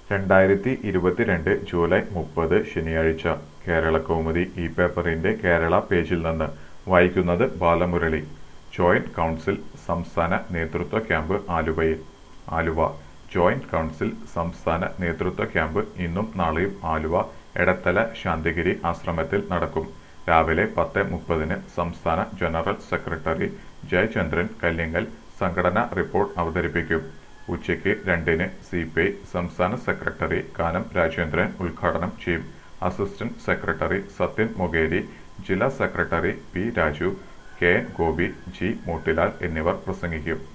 രണ്ടായിരത്തി ഇരുപത്തിരണ്ട് ജൂലൈ മുപ്പത് ശനിയാഴ്ച കേരള കൗമുദി ഈ പേപ്പറിന്റെ കേരള പേജിൽ നിന്ന് വായിക്കുന്നത് ബാലമുരളി ജോയിന്റ് കൗൺസിൽ സംസ്ഥാന നേതൃത്വ ക്യാമ്പ് ആലുവയിൽ ആലുവ ജോയിന്റ് കൗൺസിൽ സംസ്ഥാന നേതൃത്വ ക്യാമ്പ് ഇന്നും നാളെയും ആലുവ എടത്തല ശാന്തിഗിരി ആശ്രമത്തിൽ നടക്കും രാവിലെ പത്ത് മുപ്പതിന് സംസ്ഥാന ജനറൽ സെക്രട്ടറി ജയചന്ദ്രൻ കല്ലിങ്ങൽ സംഘടനാ റിപ്പോർട്ട് അവതരിപ്പിക്കും ഉച്ചയ്ക്ക് രണ്ടിന് സി പി ഐ സംസ്ഥാന സെക്രട്ടറി കാനം രാജേന്ദ്രൻ ഉദ്ഘാടനം ചെയ്യും അസിസ്റ്റന്റ് സെക്രട്ടറി സത്യൻ മൊകേരി ജില്ലാ secretary P Raju K N Gopi G Motilal എന്നിവർ പ്രസംഗിക്കും